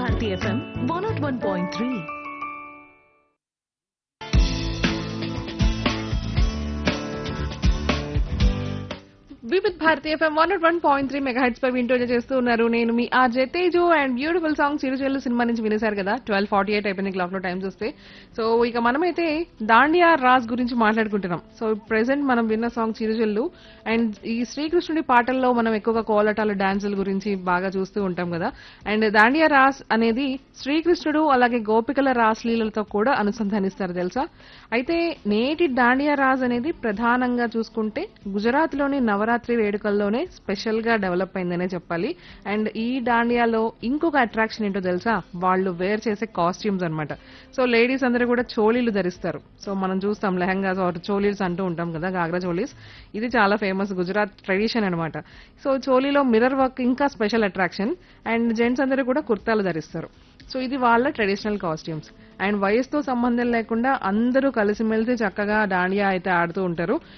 Bharati FM one naught one point three Vividh Bharati FM one one point three megahertz పై వింటూ చేస్తూ ఉన్నారు నేను మీ RJ Teju and beautiful song చిరుచెల్లు సినిమా నుంచి వినేశారు కదా ట్వెల్వ్ ఫార్టీ ఎయిట్ అయిపోయింది క్లాక్ లో టైం చూస్తే సో ఇక మనమైతే దాండియా రాజ్ గురించి మాట్లాడుకుంటున్నాం సో ప్రెసెంట్ మనం విన్న సాంగ్ చిరుచెల్లు అండ్ ఈ శ్రీకృష్ణుడి పాటల్లో మనం ఎక్కువగా కోలటాలు డాన్సుల గురించి బాగా చూస్తూ ఉంటాం కదా అండ్ దాండియా రాస్ అనేది శ్రీకృష్ణుడు అలాగే గోపికల రాస్లీలతో కూడా అనుసంధానిస్తారు తెలుసా అయితే నేటి దాండియా రాజ్ అనేది ప్రధానంగా చూసుకుంటే గుజరాత్ లోని నవరాత్రి వేడుకల్లోనే స్పెషల్ గా డెవలప్ అయిందనే చెప్పాలి అండ్ ఈ దాండియాలో ఇంకొక అట్రాక్షన్ ఏంటో తెలుసా వాళ్ళు వేర్ చేసే కాస్ట్యూమ్స్ అన్నమాట సో లేడీస్ అందరూ కూడా చోళీలు ధరిస్తారు సో మనం చూస్తాం లెహంగాస్ ఆర్ చోలీస్ అంటూ ఉంటాం కదా గాగ్రా చోలీస్ ఇది చాలా ఫేమస్ గుజరాత్ ట్రెడిషన్ అన్నమాట సో చోలీలో మిర్రర్ వర్క్ ఇంకా స్పెషల్ అట్రాక్షన్ అండ్ జెంట్స్ అందరూ కూడా కుర్తాలు ధరిస్తారు సో ఇది వాళ్ళ ట్రెడిషనల్ కాస్ట్యూమ్స్ అండ్ వయసుతో సంబంధం లేకుండా అందరూ కలిసిమెలిసి చక్కగా డాండియా అయితే ఆడుతూ ఉంటారు